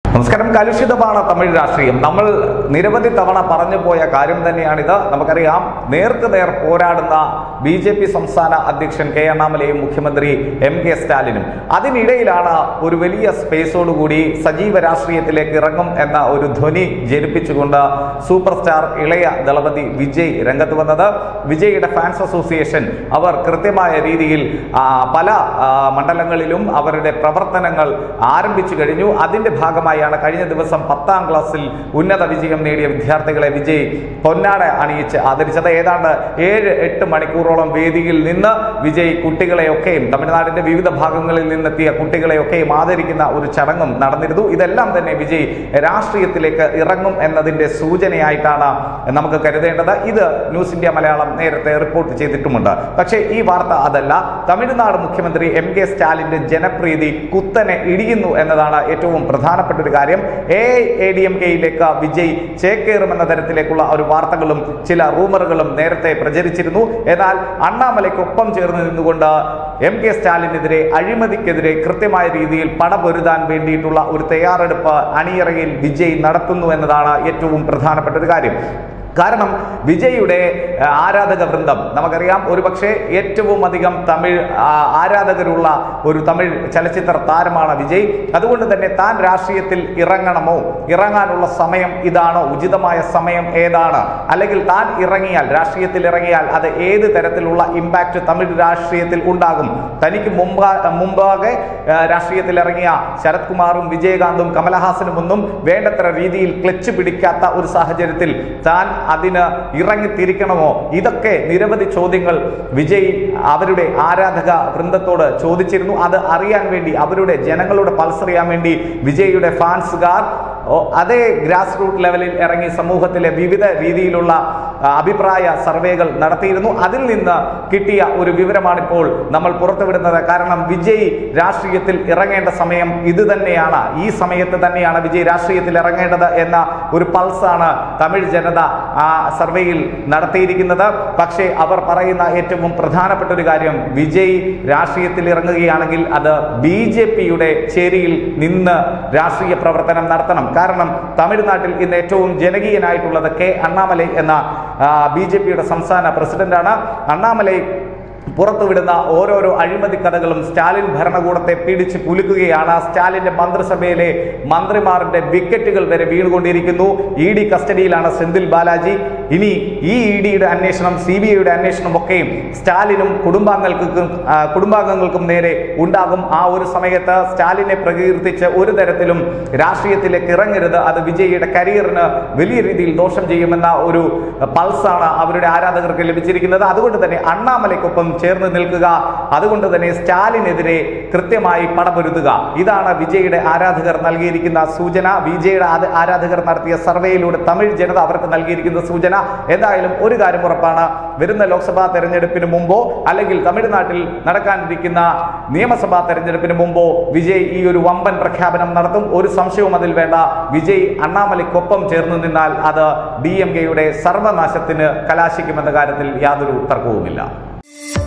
നമസ്കാരം കലുഷിതമാണ് തമിഴ് രാഷ്ട്രീയം നമ്മൾ നിരവധി തവണ പറഞ്ഞു പോയ കാര്യം തന്നെയാണിത് നമുക്കറിയാം നേർക്ക് നേർ പോരാടുന്ന ബി ജെ പി സംസ്ഥാന അധ്യക്ഷൻ കെ അണ്ണാമലയും മുഖ്യമന്ത്രി എം കെ സ്റ്റാലിനും അതിനിടയിലാണ് ഒരു വലിയ സ്പേസോടുകൂടി സജീവ രാഷ്ട്രീയത്തിലേക്ക് ഇറങ്ങും എന്ന ഒരു ധ്വനി ജനിപ്പിച്ചുകൊണ്ട് സൂപ്പർ സ്റ്റാർ ഇളയ ദളപതി വിജയ് രംഗത്ത് വന്നത് വിജയുടെ ഫാൻസ് അസോസിയേഷൻ അവർ കൃത്യമായ രീതിയിൽ ആ, പല ആ, മണ്ഡലങ്ങളിലും അവരുടെ പ്രവർത്തനങ്ങൾ ആരംഭിച്ചു കഴിഞ്ഞു അതിന്റെ ഭാഗമായാണ് കഴിഞ്ഞ ദിവസം പത്താം ക്ലാസ്സിൽ ഉന്നത വിജയം നേടിയ വിദ്യാർത്ഥികളെ വിജയ് പൊന്നാട അണിയിച്ച് ആദരിച്ചത് ഏതാണ്ട് ഏഴ് എട്ട് മണിക്കൂറോളം വേദിയിൽ നിന്ന് വിജയ് കുട്ടികളെയൊക്കെയും തമിഴ്നാടിന്റെ വിവിധ ഭാഗങ്ങളിൽ നിന്നെത്തിയ കുട്ടികളെയൊക്കെയും ആദരിക്കുന്ന ഒരു ചടങ്ങും നടന്നിരുന്നു ഇതെല്ലാം തന്നെ വിജയ് രാഷ്ട്രീയത്തിലേക്ക് ഇറങ്ങും എന്നതിന്റെ സൂചനയായിട്ടാണ് നമുക്ക് കരുതേണ്ടത് ഇത് ന്യൂസ് ഇന്ത്യ മലയാളം നേരത്തെ റിപ്പോർട്ട് ചെയ്തിട്ടുമുണ്ട് പക്ഷേ ഈ വാർത്ത അതല്ല തമിഴ്നാട് മുഖ്യമന്ത്രി എം കെ സ്റ്റാലിന്റെ ജനപ്രീതി കുത്തനെ ഇടിയുന്നു എന്നതാണ് ഏറ്റവും പ്രധാനപ്പെട്ട ഒരു കാര്യം എ എ ഡി എം കെയിലേക്ക് വിജയ് ചേക്കേറുമെന്ന തരത്തിലേക്കുള്ള ഒരു വാർത്തകളും ചില റൂമറുകളും നേരത്തെ പ്രചരിച്ചിരുന്നു എന്നാൽ അണ്ണാമലയ്ക്കൊപ്പം ചേർന്ന് നിന്നുകൊണ്ട് എം കെ സ്റ്റാലിനെതിരെ അഴിമതിക്കെതിരെ കൃത്യമായ രീതിയിൽ പടപൊരുതാൻ വേണ്ടിയിട്ടുള്ള ഒരു തയ്യാറെടുപ്പ് അണിയറയിൽ വിജയ് നടത്തുന്നു എന്നതാണ് ഏറ്റവും പ്രധാനപ്പെട്ട ഒരു കാര്യം കാരണം വിജയുടെ ആ, ആരാധക വൃന്ദം നമുക്കറിയാം ഒരുപക്ഷെ ഏറ്റവും അധികം തമിഴ് ആ, ആരാധകരുള്ള ഒരു തമിഴ് ചലച്ചിത്ര താരമാണ് വിജയ് അതുകൊണ്ട് തന്നെ താൻ രാഷ്ട്രീയത്തിൽ ഇറങ്ങണമോ ഇറങ്ങാനുള്ള സമയം ഇതാണോ ഉചിതമായ സമയം ഏതാണ് അല്ലെങ്കിൽ താൻ ഇറങ്ങിയാൽ രാഷ്ട്രീയത്തിൽ ഇറങ്ങിയാൽ അത് ഏത് തരത്തിലുള്ള ഇമ്പാക്റ്റ് തമിഴ് രാഷ്ട്രീയത്തിൽ ഉണ്ടാകും തനിക്ക് മുമ്പാ മുമ്പാകെ ആ, രാഷ്ട്രീയത്തിൽ ഇറങ്ങിയ ശരത് കുമാറും വിജയകാന്തും കമലഹാസനും ഒന്നും വേണ്ടത്ര രീതിയിൽ ക്ലച്ച് പിടിക്കാത്ത ഒരു സാഹചര്യത്തിൽ താൻ അതിന് ഇറങ്ങിത്തിരിക്കണമോ ഇതൊക്കെ നിരവധി ചോദ്യങ്ങൾ വിജയ് അവരുടെ ആരാധക വൃന്ദത്തോട് ചോദിച്ചിരുന്നു അത് അറിയാൻ വേണ്ടി അവരുടെ ജനങ്ങളുടെ പൾസ് അറിയാൻ വേണ്ടി വിജയുടെ ഫാൻസുകാർ ഓ, അതേ ഗ്രാസ് റൂട്ട് ലെവലിൽ ഇറങ്ങി സമൂഹത്തിലെ വിവിധ രീതിയിലുള്ള ആ, അഭിപ്രായ സർവേകൾ നടത്തിയിരുന്നു അതിൽ നിന്ന് കിട്ടിയ ഒരു വിവരമാണിപ്പോൾ നമ്മൾ പുറത്തുവിടുന്നത് കാരണം വിജയ് രാഷ്ട്രീയത്തിൽ ഇറങ്ങേണ്ട സമയം ഇത് തന്നെയാണ് ഈ സമയത്ത് തന്നെയാണ് വിജയ് രാഷ്ട്രീയത്തിൽ ഇറങ്ങേണ്ടത് എന്ന ഒരു പൾസാണ് തമിഴ് ജനത ആ സർവേയിൽ നടത്തിയിരിക്കുന്നത് പക്ഷേ അവർ പറയുന്ന ഏറ്റവും പ്രധാനപ്പെട്ട ഒരു കാര്യം വിജയ് രാഷ്ട്രീയത്തിൽ ഇറങ്ങുകയാണെങ്കിൽ അത് ബി ജെ പിയുടെ ചേരിയിൽ നിന്ന് രാഷ്ട്രീയ പ്രവർത്തനം നടത്തണം കാരണം തമിഴ്നാട്ടിൽ ഇന്ന് ഏറ്റവും ജനകീയനായിട്ടുള്ളത് കെ അണ്ണാമലൈ എന്ന ബി ജെ പിയുടെ സംസ്ഥാന പ്രസിഡന്റാണ് അണ്ണാമലൈ പുറത്തുവിടുന്ന ഓരോരോ അഴിമതി കഥകളും സ്റ്റാലിൻ ഭരണകൂടത്തെ പിടിച്ച് കുലുക്കുകയാണ് സ്റ്റാലിന്റെ മന്ത്രിസഭയിലെ മന്ത്രിമാരുടെ വിക്കറ്റുകൾ വരെ വീണുകൊണ്ടിരിക്കുന്നു ഇ ഡി കസ്റ്റഡിയിലാണ് സെന്തിൽ ബാലാജി ഇനി ഈ ഇ ഡിയുടെ അന്വേഷണം സി ബി ഐയുടെ അന്വേഷണം ഒക്കെയും സ്റ്റാലിനും കുടുംബാംഗങ്ങൾക്കും ആ, കുടുംബാംഗങ്ങൾക്കും നേരെ ഉണ്ടാകും ആ ഒരു സമയത്ത് സ്റ്റാലിനെ പ്രകീർത്തിച്ച് ഒരു തരത്തിലും രാഷ്ട്രീയത്തിലേക്ക് ഇറങ്ങരുത് അത് വിജയിയുടെ കരിയറിന് വലിയ രീതിയിൽ ദോഷം ചെയ്യുമെന്ന ഒരു പൾസാണ് അവരുടെ ആരാധകർക്ക് ലഭിച്ചിരിക്കുന്നത് അതുകൊണ്ട് തന്നെ അണ്ണാമലയ്ക്കൊപ്പം ചേർന്ന് നിൽക്കുക അതുകൊണ്ട് തന്നെ സ്റ്റാലിനെതിരെ കൃത്യമായി പടപൊരുതുക ഇതാണ് വിജയുടെ ആരാധകർ നൽകിയിരിക്കുന്ന സൂചന വിജയുടെ ആദ- ആരാധകർ നടത്തിയ സർവേയിലൂടെ തമിഴ് ജനത അവർക്ക് നൽകിയിരിക്കുന്ന സൂചന എന്തായാലും ഒരു കാര്യം ഉറപ്പാണ് വരുന്ന ലോക്സഭാ തെരഞ്ഞെടുപ്പിന് മുമ്പോ അല്ലെങ്കിൽ തമിഴ്നാട്ടിൽ നടക്കാനിരിക്കുന്ന നിയമസഭാ തെരഞ്ഞെടുപ്പിന് മുമ്പോ വിജയ് ഈ ഒരു വമ്പൻ പ്രഖ്യാപനം നടത്തും ഒരു സംശയവും അതിൽ വേണ്ട വിജയ് അണ്ണാമലയ്ക്കൊപ്പം ചേർന്ന് നിന്നാൽ അത് ഡി എം കെയുടെ സർവനാശത്തിന് കലാശിക്കുമെന്ന കാര്യത്തിൽ യാതൊരു തർക്കവുമില്ല